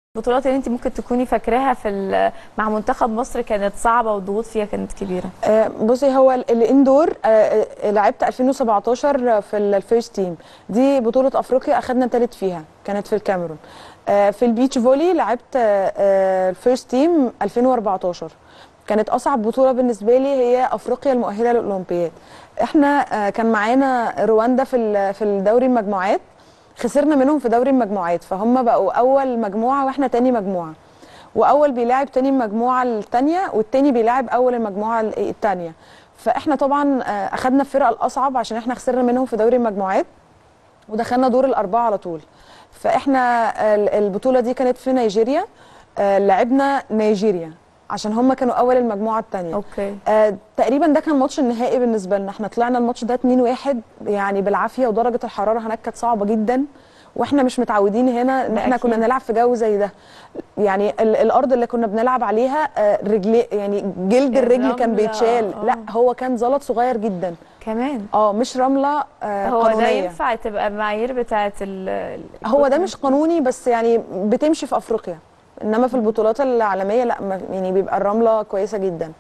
البطولات اللي انت ممكن تكوني فاكراها في ال- مع منتخب مصر كانت صعبه والضغوط فيها كانت كبيره آه، بصي هو ال- الاندور آه، آه، لعبت 2017 في ال- الفيرست تيم دي بطوله افريقيا اخدنا ثالث فيها كانت في الكاميرون آه، في البيتش فولي لعبت آه، آه، الفيرست تيم 2014 كانت اصعب بطوله بالنسبه لي هي افريقيا المؤهله للاولمبياد احنا آه، كان معانا رواندا في ال- في الدوري المجموعات خسرنا منهم في دوري المجموعات فهم بقوا اول مجموعه واحنا تاني مجموعه واول بيلاعب تاني المجموعه الثانيه والتاني بيلاعب اول المجموعه الثانيه فاحنا طبعا آه، اخدنا الفرقه الاصعب عشان احنا خسرنا منهم في دوري المجموعات ودخلنا دور الاربعه على طول فاحنا ال- البطوله دي كانت في نيجيريا آه، لعبنا نيجيريا عشان هم كانوا اول المجموعه الثانيه اوكي آه تقريبا ده كان ماتش النهائي بالنسبه لنا احنا طلعنا الماتش ده 2-1 يعني بالعافيه ودرجه الحراره هناك كانت صعبه جدا واحنا مش متعودين هنا ان ده احنا أكيد. كنا نلعب في جو زي ده يعني ال الارض اللي كنا بنلعب عليها آه رجلي يعني جلد الرجل كان الرملة، بيتشال آه. لا هو كان زلط صغير جدا كمان اه مش رمله آه هو ده قانونيه ينفع تبقى المعايير بتاعه ال ال- هو ده مش قانوني بس يعني بتمشي في افريقيا انما في البطولات العالميه لا ما- يعني بيبقى الرمله كويسه جدا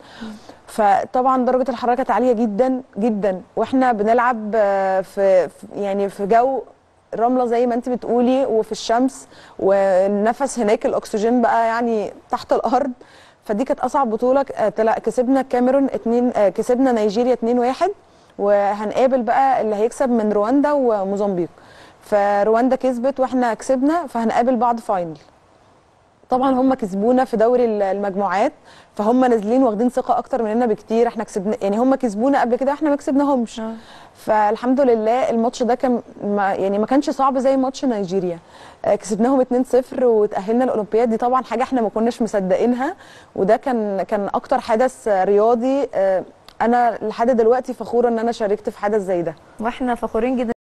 فطبعا درجه الحراره كانت عاليه جدا جدا واحنا بنلعب آه، في في- يعني في جو رمله زي ما انت بتقولي وفي الشمس والنفس هناك الاكسجين بقى يعني تحت الارض فدي كانت اصعب بطوله آه، طلع- كسبنا الكاميرون اتنين آه، كسبنا نيجيريا 2-1 وهنقابل بقى اللي هيكسب من رواندا وموزمبيق فرواندا كسبت واحنا كسبنا فهنقابل بعض فاينل طبعا هم كسبونا في دوري ال- المجموعات فهم نازلين واخدين ثقه اكتر مننا بكتير احنا كسبنا يعني هم كسبونا قبل كده احنا ما كسبناهمش آه. فالحمد لله الماتش ده كان ما يعني ما كانش صعب زي ماتش نيجيريا آه، كسبناهم 2-0 وتاهلنا الاولمبياد دي طبعا حاجه احنا ما كناش مصدقينها وده كان كان اكتر حدث رياضي آه، انا لحد دلوقتي فخوره ان انا شاركت في حدث زي ده واحنا فخورين جدا